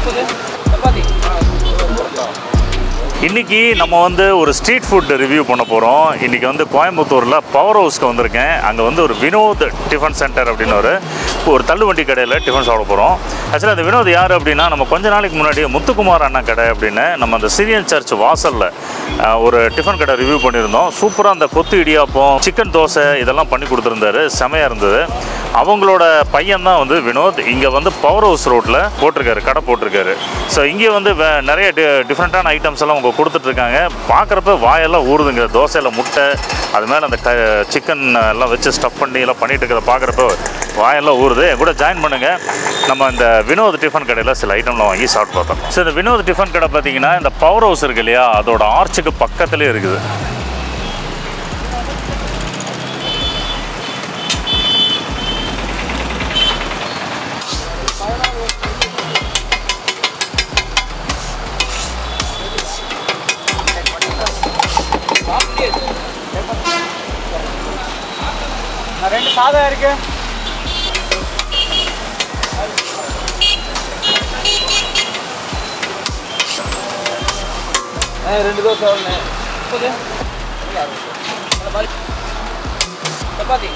இன்னைக்கு நம்ம வந்து ஒரு ஸ்ட்ரீட் ஃபுட் ரிவ்யூ பண்ண போகிறோம் இன்னைக்கு வந்து கோயம்புத்தூரில் பவர் ஹவுஸ்க்கு வந்திருக்கேன் அங்கே வந்து ஒரு வினோத் டிஃபன் சென்டர் அப்படின்னு ஒரு ஒரு தள்ளுவண்டி கடையில் டிஃபன் சாப்பிட போகிறோம் ஆக்சுவலாக அந்த வினோத் யார் அப்படின்னா நம்ம கொஞ்ச நாளைக்கு முன்னாடி முத்துக்குமார் அண்ணன் கடை அப்படின்னு நம்ம அந்த சிரியன் சர்ச் வாசலில் அஹ், ஒரு டிஃபன் கடை ரிவ்யூ பண்ணியிருந்தோம் சூப்பராக அந்த கொத்து இடியாப்பம் சிக்கன் தோசை இதெல்லாம் பண்ணி கொடுத்துருந்தாரு செமையாக இருந்தது அவங்களோட பையன் தான் வந்து வினோத் இங்கே வந்து பவர் ஹவுஸ் ரோட்டில் போட்டிருக்காரு கடை போட்டிருக்காரு ஸோ இங்கே வந்து வே- நிறைய டி டிஃப்ரெண்ட்டான ஐட்டம்ஸ் எல்லாம் அவங்க கொடுத்துட்ருக்காங்க பார்க்குறப்ப வாயெல்லாம் ஊறுதுங்க தோசையில் முட்டை அது மேலே அந்த க சிக்கன் எல்லாம் வச்சு ஸ்டஃப் பண்ணி எல்லாம் பண்ணிட்டு இருக்கிறத பார்க்குறப்ப வாயெல்லாம் ஊறுது என் கூட ஜாயின் பண்ணுங்கள் நம்ம இந்த வினோத் டிஃபன் கடையில் சில ஐட்டம்லாம் வாங்கி சாப்பிட்டு பார்த்தோம் ஸோ இந்த வினோத் டிஃபன் கடை பார்த்தீங்கன்னா இந்த பவர் ஹவுஸ் இருக்கு இல்லையா அதோட ஆர்ச்சுக்கு பக்கத்துலேயே இருக்குது ரெண்டு சாதம் இருக்கு ரெண்டு தோசை ஒன்று சப்பாத்தி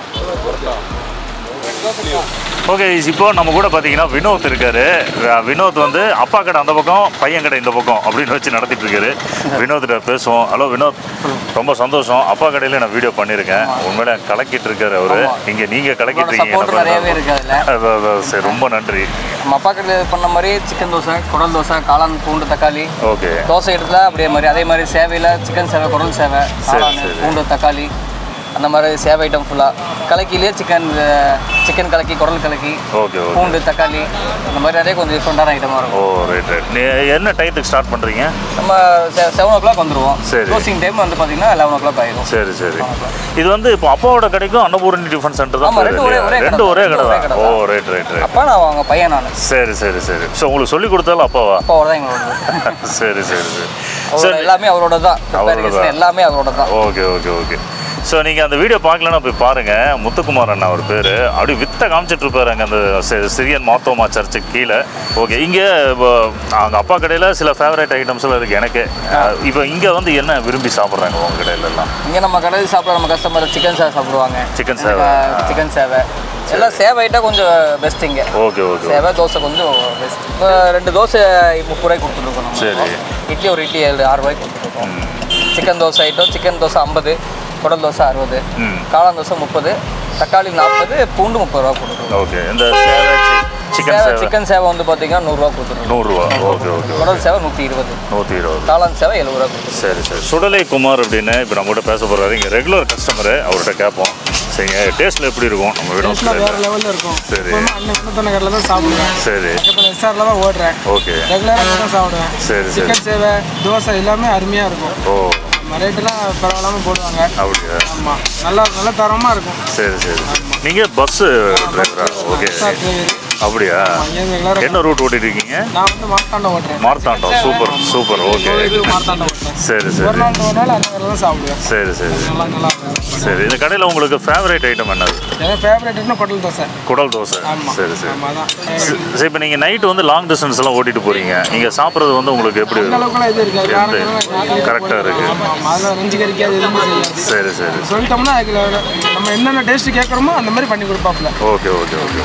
ரெண்டு தோசை ஓகே இப்போ நம்ம கூட பார்த்தீங்கன்னா வினோத் இருக்காரு அஹ் வினோத் வந்து அப்பா கடை அந்த பக்கம் பையன் கடை இந்த பக்கம் அப்படின்னு வச்சு நடத்திட்டு இருக்காரு வினோத்திட்ட பேசுவோம் ஹலோ வினோத் ரொம்ப சந்தோஷம் அப்பா கடையில் நான் வீடியோ பண்ணியிருக்கேன் உண்மையில கலக்கிட்டு இருக்காரு அவரு இங்க நீங்க கலக்கிட்டு இருக்கீங்க சப்போர்ட் நிறையவே இருக்கு அதில் அதான், அதான், சரி ரொம்ப நன்றி நம்ம அப்பா கடையில் பண்ண மாதிரி சிக்கன் தோசை குடல் தோசை காளான் பூண்டு தக்காளி ஓகே தோசை இடத்துல அப்படியே மாதிரி அதே மாதிரி சேவையில் சிக்கன் சேவை குடல் சேவை காளான் சரி. பூண்டு தக்காளி அந்த மாதிரி சேவை ஐட்டம் ஃபுல்லாக கலக்கிலேயே சிக்கன் சிக்கன் கலக்கி குடல் கலக்கி ஓகே ஓகே பூண்டு தக்காளி அந்த மாதிரி நிறைய கொஞ்சம் டிஃப்ரெண்டான ஐட்டமாக இருக்கும் ஓ ரைட் ரைட் நீ என்ன டயத்துக்கு ஸ்டார்ட் பண்றீங்க நம்ம செவன் ஓ கிளாக் வந்துடுவோம் சரி. க்ளோசிங் டைம் வந்து பார்த்தீங்கன்னா லெவன் ஓ கிளாக் ஆயிடும் சரி சரி இது வந்து இப்போ அப்பாவோட கடைக்கும் அன்னபூரணி டிஃபன் சென்டர் தான் ஆமா, பேரு ரெண்டு ஒரே- இல்லையா? ஒரே கடை ரெண்டு தான். ஒரே கடை ரெண்டு ஒரே தான் கடை ஓ தான். ரைட் ரைட் ரைட் அப்பா நான் அவங்க பையன் நான் சரி சரி சரி ஸோ உங்களுக்கு சொல்லி கொடுத்தாலும் அப்பாவா அப்பாவோட தான் எங்களோட சரி சரி சரி அவரோட எல்லாமே அவரோட தான் அவரோட preparation தான். எல்லாமே அவரோட தான் ஓகே ஓகே ஓகே ஸோ நீங்கள் அந்த வீடியோ பார்க்கலன்னா போய் பாருங்கள் முத்துக்குமார் அண்ணா அவர் பேர் அப்படி வித்த காமிச்சிட்டு இருப்பாரு அங்கே அந்த சி- சிரியன் மாத்தோமா சர்ச்சுக்கு கீழே ஓகே இங்கே அங்கே அப்பா கடையில் சில ஃபேவரட் ஐட்டம்ஸ்லாம் இருக்குது எனக்கு இப்போ இங்கே வந்து என்ன விரும்பி சாப்பிட்றாங்க உங்கள் கடையில எல்லாம் இங்கே நம்ம கடையில் சாப்பிட்ற நம்ம கஸ்டமர் சிக்கன் சேவை சாப்பிடுவாங்க சிக்கன் சேவை சிக்கன் சேவை எல்லாம் சேவை ஐட்டம் கொஞ்சம் பெஸ்ட் இங்கே ஓகே ஓகே சேவை தோசை கொஞ்சம் பெஸ்ட் இப்போ ரெண்டு தோசை முப்பது ரூபாய்க்கு கொடுத்துருக்கோம் நம்ம சரி. இட்லி ஒரு இட்லி ஏழு ஆறு ரூபாய்க்கு கொடுத்துருக்கோம் chicken dosa item chicken dosa ஐம்பது குடல் தோசை அறுபது ம் காளான் தோசை முப்பது தக்காளி நாற்பது பூண்டு முப்பது ரூபா கொடுத்துருக்கோம் ஓகே இந்த சேவை சிக்கன் சேவை சேவை சிக்கன் சேவை வந்து பார்த்தீங்கன்னா நூறுரூவா கொடுத்துருக்கோம் நூறுரூவா ஓகே ஓகே குடல் சேவை நூற்றி இருபது நூற்றி இருபது காளான் சேவை எழுபது ரூபா கொடுத்துருக்கோம் சரி சரி சுடலை குமார் அப்படின்னு இப்போ நம்ம கூட பேச போகிறாரு இங்கே ரெகுலர் கஸ்டமரு அவர்கிட்ட கேட்போம் சரிங்க டேஸ்ட்டில் எப்படி இருக்கும் நம்ம டேஸ்ட்லாம் விட வேற லெவலில் இருக்கும் சரி. எப்பவுமே அண்ணன் சின்னத்தன கடையில் தான் சாப்பிடுவேன் சரி பக்கத்தில் எஸ்ஆரில் தான் ஓடுறேன் ஓகே ரெகுலராக தான் சாப்பிடுவேன் சரி சரி சிக்கன் சேவை தோசை எல்லாமே அருமையாக இருக்கும் ஓ நம்ம ரேட்டெல்லாம் பரவாயில்லாமல் போடுவாங்க அப்படியா ஆமாம் நல்லா நல்ல தரமாக இருக்கும் சரி சரி நீங்கள் பஸ்ஸு டிரைவரா ஓகே சார் டிரைவர் அப்படியா அங்கேருந்து ரெகுலராக என்ன ரூட் ஓட்டிட்டு இருக்கீங்க நான் வந்து மார்த்தாண்டம் ஓட்டுறேன் மார்த்தாண்டம் சூப்பர் சூப்பர் ஓகே இது மார்த்தாண்டம் ஓட்டுறேன் சரி ஒரு சரி நாள் ஒரு நாள் அந்த கடையில் தான் சாப்பிடுவேன் சரி சரி நல்லா நல்லா இருக்கும் சரி இந்த கடையில் உங்களுக்கு ஃபேவரட் ஐட்டம் என்னது என் ஃபேவரட்னா கொட்டல் தோசை குடல் தோசை ஆமாம் சரி சரி ஆமாம் தான் சரி இப்போ நீங்கள் நைட்டு வந்து லாங் டிஸ்டன்ஸ் எல்லாம் ஓட்டிட்டு போறீங்க இங்கே சாப்பிட்றது வந்து உங்களுக்கு எப்படி அந்த அளவுக்குலாம் இது இருக்காது எப்படி? காரணம் கரெக்டா இருக்கு. ஆமாம் ஆமாம் அதெல்லாம் நெஞ்சு கறிக்காது எதுவுமே செய்யாது சரி சரி சொல்லிட்டோம்னா அதுல நம்ம என்னென்ன டேஸ்ட் கேட்குறோமோ அந்த மாதிரி பண்ணி கொடுப்பாப்புல ஓகே ஓகே ஓகே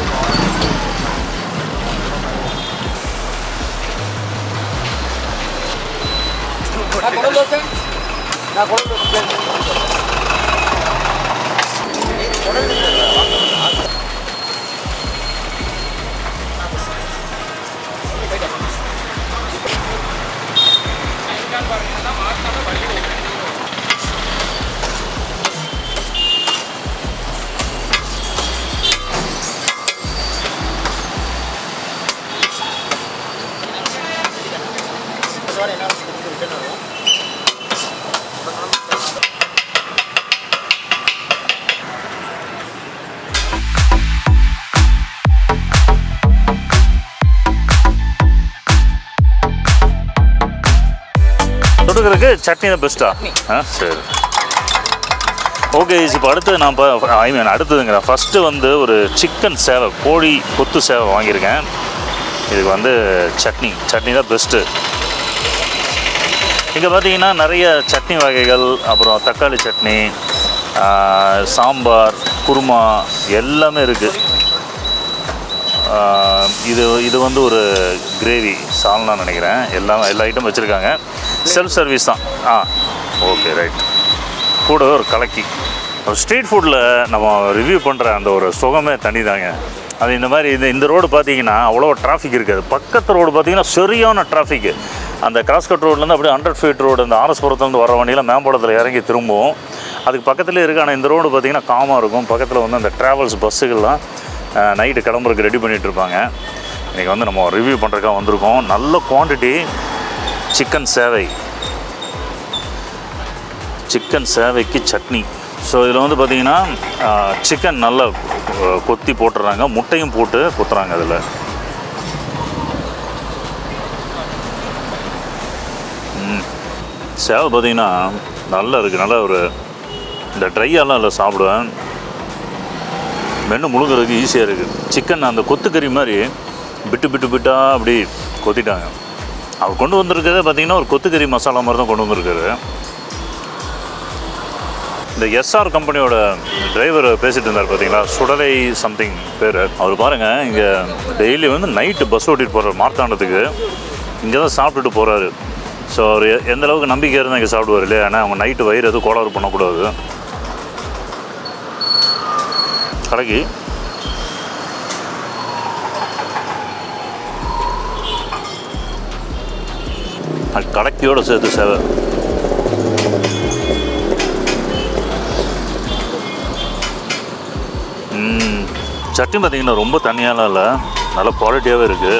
நான் குடல் தோசை நான் குடல் தோசை தொட்டுக்கிறதுக்கு சட்னி தான் பெஸ்ட்டா ஆ சரி ஓகே இப்போ அடுத்து நான் இப்போ ஐ மீன் அடுத்ததுங்கிறேன் ஃபஸ்ட்டு வந்து ஒரு சிக்கன் சேவை கோழி கொத்து சேவை வாங்கியிருக்கேன் இதுக்கு வந்து சட்னி சட்னி தான் பெஸ்ட்டு இங்கே பார்த்தீங்கன்னா நிறைய சட்னி வகைகள் அப்புறம் தக்காளி சட்னி ஆ, சாம்பார் குருமா எல்லாமே இருக்குது இது இது வந்து ஒரு கிரேவி சால்னா நினைக்கிறேன் எல்லாம் எல்லா ஐட்டம் வச்சுருக்காங்க செல்ஃப் சர்வீஸ் தான் ஆ ஓகே ரைட் கூட ஒரு கலக்கி ஸ்ட்ரீட் ஃபுட்டில் நம்ம ரிவ்யூ பண்ணுற அந்த ஒரு சுகமே தனிதாங்க அது இந்த மாதிரி இந்த இந்த ரோடு பார்த்தீங்கன்னா அவ்வளோ டிராஃபிக் இருக்காது பக்கத்து ரோடு பார்த்தீங்கன்னா சரியான டிராஃபிக்கு அந்த கிராஸ்கட் ரோட்லேருந்து அப்படியே ஹண்ட்ரட் ஃபீட் ரோடு அந்த ஆர்எஸ்புரத்துலேருந்து வர வண்டியில் மேம்பாலத்தில் இறங்கி திரும்பும் அதுக்கு பக்கத்துலேயே இருக்குது ஆனால் இந்த ரோடு பார்த்தீங்கன்னா காமாக இருக்கும் பக்கத்தில் வந்து அந்த ட்ராவல்ஸ் பஸ்ஸுகள்லாம் நைட்டு கிளம்புறதுக்கு ரெடி பண்ணிகிட்டு இருப்பாங்க இன்றைக்கி வந்து நம்ம ரிவ்யூ பண்ணுறதுக்காக வந்திருக்கோம் நல்ல குவான்டிட்டி சிக்கன் சேவை சிக்கன் சேவைக்கு சட்னி ஸோ இதில் வந்து பார்த்தீங்கன்னா சிக்கன் நல்லா அஹ், கொத்தி போட்டுறாங்க முட்டையும் போட்டு கொத்துறாங்க அதில் சேவை பார்த்தீங்கன்னா நல்லா இருக்குது நல்லா ஒரு இந்த ட்ரையாலாம் இல்லை சாப்பிடுவேன் மென்று முழுங்குறதுக்கு ஈஸியாக இருக்குது சிக்கன் அந்த கொத்துக்கறி மாதிரி பிட்டு பிட்டு பிட்டாக அப்படி கொத்திட்டாங்க அவர் கொண்டு வந்திருக்கிறதே பார்த்தீங்கன்னா ஒரு கொத்துக்கறி மசாலா மாதிரி தான் கொண்டு வந்திருக்காரு இந்த எஸ்ஆர் கம்பெனியோட டிரைவர் பேசிட்டு இருந்தார் பார்த்தீங்களா சுடலை சம்திங் பேர் அவர் பாருங்கள் இங்கே டெய்லி வந்து நைட்டு பஸ் ஓட்டிட்டு போகிறார் மார்த்தாண்டத்துக்கு இங்கே தான் சாப்பிட்டுட்டு போகிறாரு ஸோ அவர் எ- எந்த அளவுக்கு நம்பிக்கை இருந்தால் இங்கே சாப்பிடுவார் இல்லையா ஏன்னா அவங்க நைட்டு வயிறு எதுவும் கோளாறு பண்ணக்கூடாது கடைக்கு அது கடைக்கியோட சேர்த்து சேவை ம், சட்னி பார்த்தீங்கன்னா ரொம்ப தண்ணியாலாம் இல்லை நல்ல குவாலிட்டியாகவே இருக்குது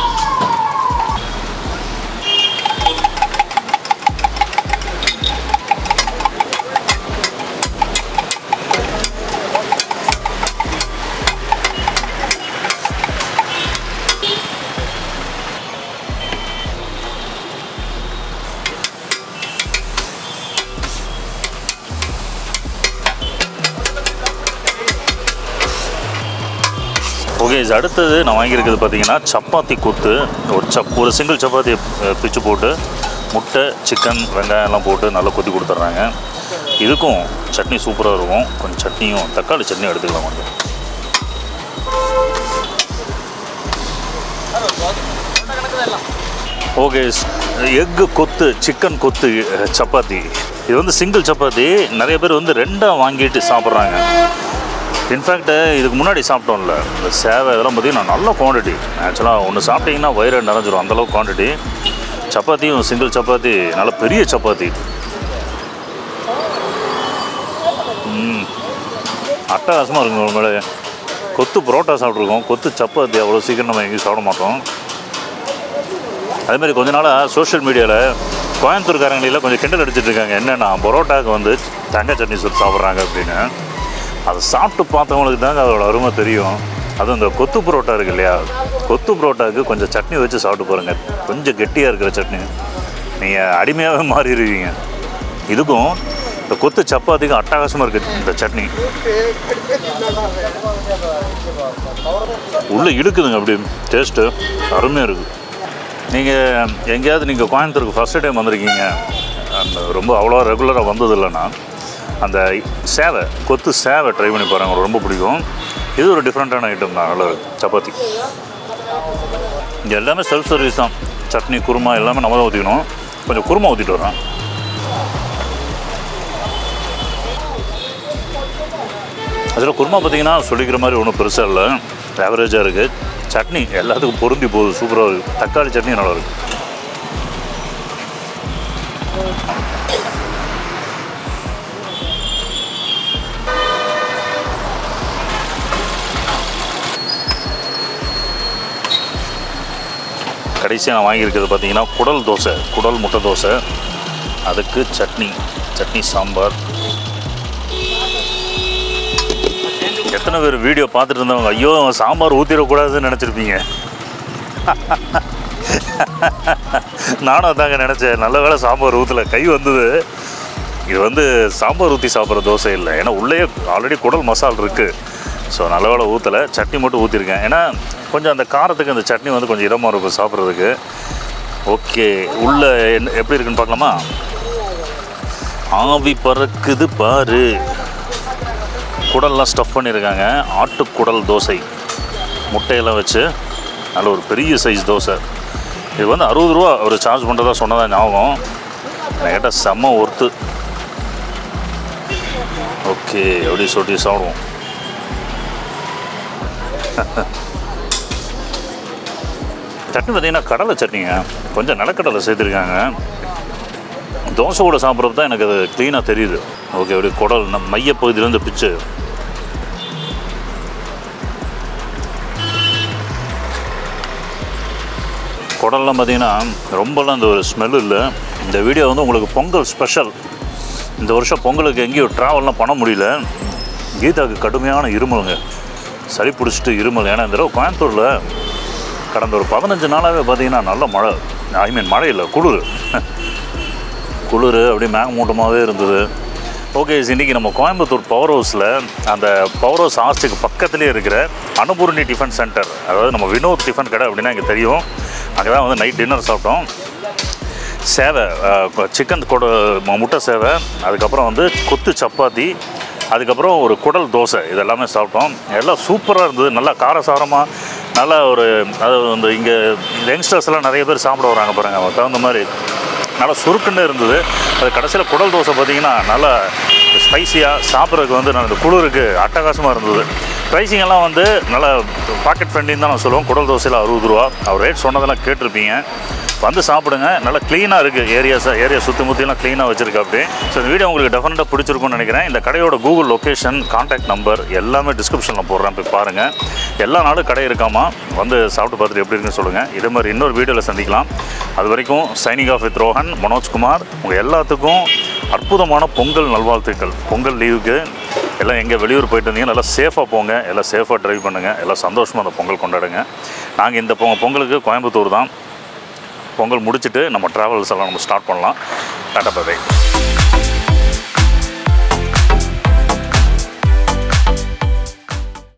ஓகே இது அடுத்தது நான் வாங்கியிருக்கிறது பார்த்தீங்கன்னா சப்பாத்தி கொத்து ஒரு சப் ஒரு சிங்கிள் சப்பாத்தி அஹ், பிச்சு போட்டு முட்டை சிக்கன் வெங்காயம் எல்லாம் போட்டு நல்லா கொத்தி கொடுத்துட்றாங்க இதுக்கும் சட்னி சூப்பராக இருக்கும் கொஞ்சம் சட்னியும் தக்காளி சட்னியும் எடுத்துக்கலாம் கொஞ்சம் ஓகே எக்கு கொத்து சிக்கன் கொத்து அஹ், சப்பாத்தி இது வந்து சிங்கிள் சப்பாத்தி நிறைய பேர் வந்து ரெண்டாக வாங்கிட்டு சாப்பிட்றாங்க இன்ஃபேக்ட் இதுக்கு முன்னாடி சாப்பிட்டோம்ல இந்த சேவை இதெல்லாம் பார்த்தீங்கன்னா நல்ல குவான்டிட்டி ஆக்சுவலாக ஒன்று சாப்பிட்டீங்கன்னா வயிறு நிறைஞ்சிரும் அந்தளவுக்கு குவான்டிட்டி சப்பாத்தியும் சிங்கிள் சப்பாத்தி நல்ல பெரிய சப்பாத்தி ம் அட்டகாசமாக இருக்குங்க உண்மையிலே கொத்து புரோட்டா சாப்பிட்ருக்கோம் கொத்து சப்பாத்தி அவ்வளோ சீக்கிரம் நம்ம எங்கேயும் சாப்பிட மாட்டோம் அதே மாதிரி கொஞ்ச நாளாக சோஷியல் மீடியாவில் கோயம்புத்தூர்காரங்களில் கொஞ்சம் கிண்டல் அடிச்சிட்டு இருக்காங்க என்னென்னா பரோட்டாவுக்கு வந்து தேங்காய் சட்னி சுட்டு சாப்பிட்றாங்க அப்படின்னு அதை சாப்பிட்டு பார்த்தவங்களுக்கு தாங்க அதோட அருமை தெரியும் அதுவும் இந்த கொத்து புரோட்டா இருக்கு இல்லையா கொத்து புரோட்டாவுக்கு கொஞ்சம் சட்னி வச்சு சாப்பிட்டு பாருங்க கொஞ்சம் கெட்டியாக இருக்கிற சட்னி நீங்கள் அடிமையாகவே மாறிடுவீங்க இதுக்கும் இந்த கொத்து சப்பாத்திக்கும் அட்டகாசமாக இருக்குது இந்த சட்னி உள்ளே இழுக்குதுங்க அப்படி டேஸ்ட்டு அருமையாக இருக்குது நீங்கள் எங்கேயாவது நீங்கள் கோயம்புத்தூருக்கு ஃபஸ்ட்டு டைம் வந்திருக்கீங்க அந்த ரொம்ப அவ்வளோ ரெகுலராக வந்தது இல்லைன்னா அந்த சேவை கொத்து சேவை ட்ரை பண்ணி பாருங்க உங்களுக்கு ரொம்ப பிடிக்கும் இது ஒரு டிஃப்ரெண்ட்டான ஐட்டம் தான் நல்ல சப்பாத்தி இங்கே எல்லாமே செல்ஃப் சர்வீஸ் தான் சட்னி குருமா எல்லாமே நம்ம தான் ஊற்றிக்கணும் கொஞ்சம் குருமா ஊற்றிட்டு வரேன் அதில் குருமா பார்த்தீங்கன்னா சொல்லிக்கிற மாதிரி ஒன்றும் பெருசாக இல்லை ஆவரேஜாக இருக்குது சட்னி எல்லாத்துக்கும் பொருந்தி போகுது சூப்பராக இருக்குது தக்காளி சட்னி நல்லா இருக்குது கடைசியாக நான் வாங்கியிருக்கிறது பார்த்தீங்கன்னா குடல் தோசை குடல் முட்டை தோசை அதுக்கு சட்னி சட்னி சாம்பார் எத்தனை பேர் வீடியோ பார்த்துட்டு இருந்தவங்க ஐயோ சாம்பார் ஊற்றிடக்கூடாதுன்னு நினச்சிருப்பீங்க நானும் அதாங்க நினச்சேன் நல்ல வேளை சாம்பார் ஊற்றல கை வந்தது இது வந்து சாம்பார் ஊற்றி சாப்பிட்ற தோசை இல்லை ஏன்னா உள்ளே ஆல்ரெடி குடல் மசால் இருக்குது ஸோ நல்ல வேளை ஊற்றலை சட்னி மட்டும் ஊற்றிருக்கேன் ஏன்னா கொஞ்சம் அந்த காரத்துக்கு அந்த சட்னி வந்து கொஞ்சம் இதமாக இருக்கும் சாப்பிட்றதுக்கு ஓகே உள்ள என்ன எப்படி இருக்குன்னு பார்க்கலாமா ஆவி பறக்குது பாரு குடல்லாம் ஸ்டஃப் பண்ணியிருக்காங்க ஆட்டுக்குடல் தோசை முட்டையெல்லாம் வச்சு நல்ல ஒரு பெரிய சைஸ் தோசை இது வந்து அறுபது ரூபா அவர் சார்ஜ் பண்ணுறதா சொன்னதா ஞாபகம் நான் கேட்டால் செம்ம ஒர்த்து ஓகே அப்படி சொல்லி சாப்பிடுவோம் சட்னி பார்த்தீங்கன்னா கடலை சட்னிங்க கொஞ்சம் நிலக்கடலை சேர்த்துருக்காங்க தோசை கூட சாப்பிட்றது தான் எனக்கு அது க்ளீனாக தெரியுது ஓகே அப்படி குடல் நம்ம மையப்பகுதியிலேருந்து பிச்சு குடல்லாம் பார்த்தீங்கன்னா ரொம்பலாம் இந்த ஒரு ஸ்மெல் இல்லை இந்த வீடியோ வந்து உங்களுக்கு பொங்கல் ஸ்பெஷல் இந்த வருஷம் பொங்கலுக்கு எங்கேயும் ட்ராவல்லாம் பண்ண முடியல கீதாவுக்கு கடுமையான இருமலுங்க சளி பிடிச்சிட்டு இருமல் ஏன்னா இந்த தடவை கோயம்புத்தூரில் கடந்த ஒரு பதினஞ்சு நாளாகவே பார்த்தீங்கன்னா நல்ல மழை ஐ மீன் மழை இல்லை குளிர் குளிர் அப்படியே மேகமூட்டமாகவே இருந்தது ஓகே இன்றைக்கி நம்ம கோயம்புத்தூர் பவர் ஹவுஸில் அந்த பவர் ஹவுஸ் ஆர்ச்சுக்கு பக்கத்துலேயே இருக்கிற அனுபூர்ணி டிஃபன் சென்டர் அதாவது நம்ம வினோத் டிஃபன் கடை அப்படின்னா இங்கே தெரியும் அங்கே தான் வந்து நைட் டின்னர் சாப்பிட்டோம் சேவை சிக்கன் கொட ம- முட்டை சேவை அதுக்கப்புறம் வந்து கொத்து சப்பாத்தி அதுக்கப்புறம் ஒரு குடல் தோசை இதெல்லாமே சாப்பிட்டோம் எல்லாம் சூப்பராக இருந்தது நல்லா காரசாரமாக நல்லா ஒரு அது வந்து இங்கே யங்ஸ்டர்ஸ் எல்லாம் நிறைய பேர் சாப்பிட வராங்க பாருங்கள் அவங்க தகுந்த மாதிரி நல்லா சுருக்குன்னு இருந்தது அது கடைசியில் குடல் தோசை பார்த்தீங்கன்னா நல்லா ஸ்பைசியாக சாப்பிட்றதுக்கு வந்து நான் இந்த குளிருக்கு அட்டகாசமாக இருந்தது ப்ரைஸிங் எல்லாம் வந்து நல்லா பாக்கெட் ஃப்ரெண்ட்லின்னு தான் நான் சொல்லுவோம் குடல் தோசையில் அறுபது ரூபா அவர் ரேட் சொன்னதெல்லாம் கேட்டிருப்பீங்க வந்து சாப்பிடுங்க நல்லா க்ளீனாக இருக்குது ஏரியாஸ் ஏரியா சுற்றி முற்றிலாம் க்ளீனாக வச்சுருக்கு அப்படி ஸோ இந்த வீடியோ உங்களுக்கு டெஃபினட்டாக பிடிச்சிருக்கும்னு நினைக்கிறேன் இந்த கடையோட கூகுள் லொக்கேஷன் காண்டாக்ட் நம்பர் எல்லாமே டிஸ்கிரிப்ஷனில் போடுறேன் போய் பாருங்கள் எல்லா நாளும் கடை இருக்காமா வந்து சாப்பிட்டு பார்த்துட்டு எப்படி இருக்குன்னு சொல்லுங்கள் இதே மாதிரி இன்னொரு வீடியோவில் சந்திக்கலாம் அது வரைக்கும் signing off with Rohan Manojkumar உங்கள் எல்லாத்துக்கும் அற்புதமான பொங்கல் நல்வாழ்த்துக்கள் பொங்கல் லீவுக்கு எல்லாம் எங்கே வெளியூர் போயிட்டு இருந்தீங்க நல்லா சேஃபாக போங்க எல்லாம் சேஃபாக ட்ரைவ் பண்ணுங்கள் எல்லாம் சந்தோஷமாக அந்த பொங்கல் கொண்டாடுங்க நாங்கள் இந்த பொங்க பொங்கலுக்கு கோயம்புத்தூர் தான் பொங்கல் முடிச்சுட்டு நம்ம ட்ராவல்ஸ் எல்லாம் நம்ம ஸ்டார்ட் பண்ணலாம் டாட்டா பை